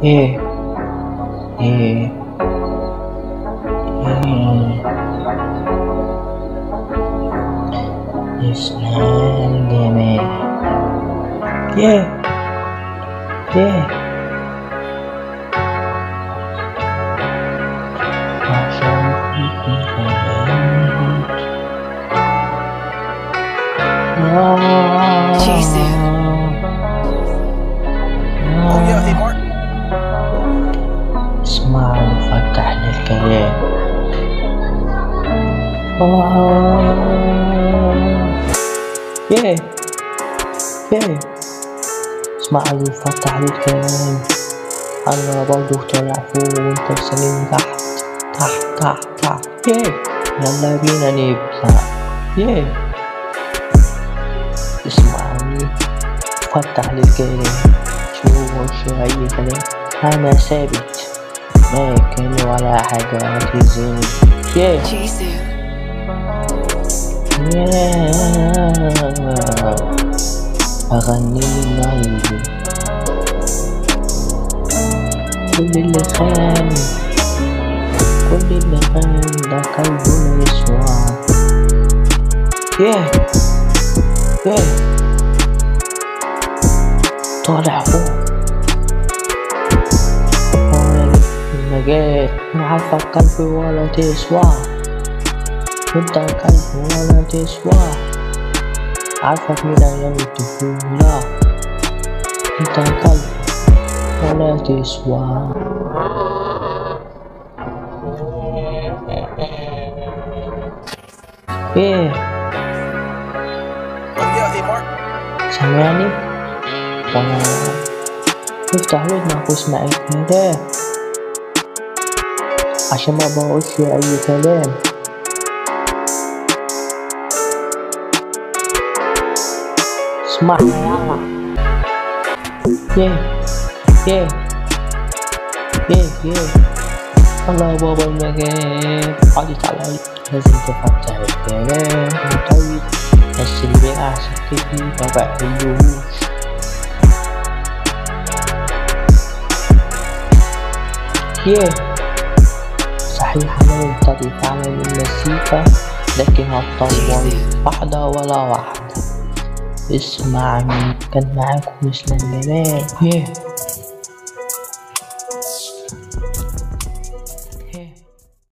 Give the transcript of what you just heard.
ايه ايه ايه اسلام جمال يه يه عشان فيكم كمان آه. Jesus. Oh yeah, hey Mark. اسمع وفتح للكلام آه. يه يه اسمع وفتح للكلام أنا برضو طالع فوق وانت سنين تحت تحت تحت تحت يه يلا بينا نبدأ يه اسمعني فتح للكلام شو شو أي كلام أنا ثابت ما كان ولا حاجة تهزني يه Jesus. أغني من قلبي كل اللي خان كل اللي خان ده قلبه يسوع يه يه طالع فوق طالع المجال أنا عارفك قلبي ولا تسوى انت قلبي ولا تسوى عارفك مين ايام الطفولة انت قلبي ولا تسوى ايه Oh yeah, hey Mark. سامعني وانا افتح ودنك واسمع الكلام عشان ما بقولش اي كلام اسمعنا يلا يه يه يه يه الله يا بابا المجال عدت علي لازم تفتح الكلام طيب بس اللي بيقع سكتي ما بحلوش يه صحيح انا مبتدئ في عالم المزيكا لكن هتطور واحدة ولا واحدة اسمعني كان معاكم اسلام جمال يه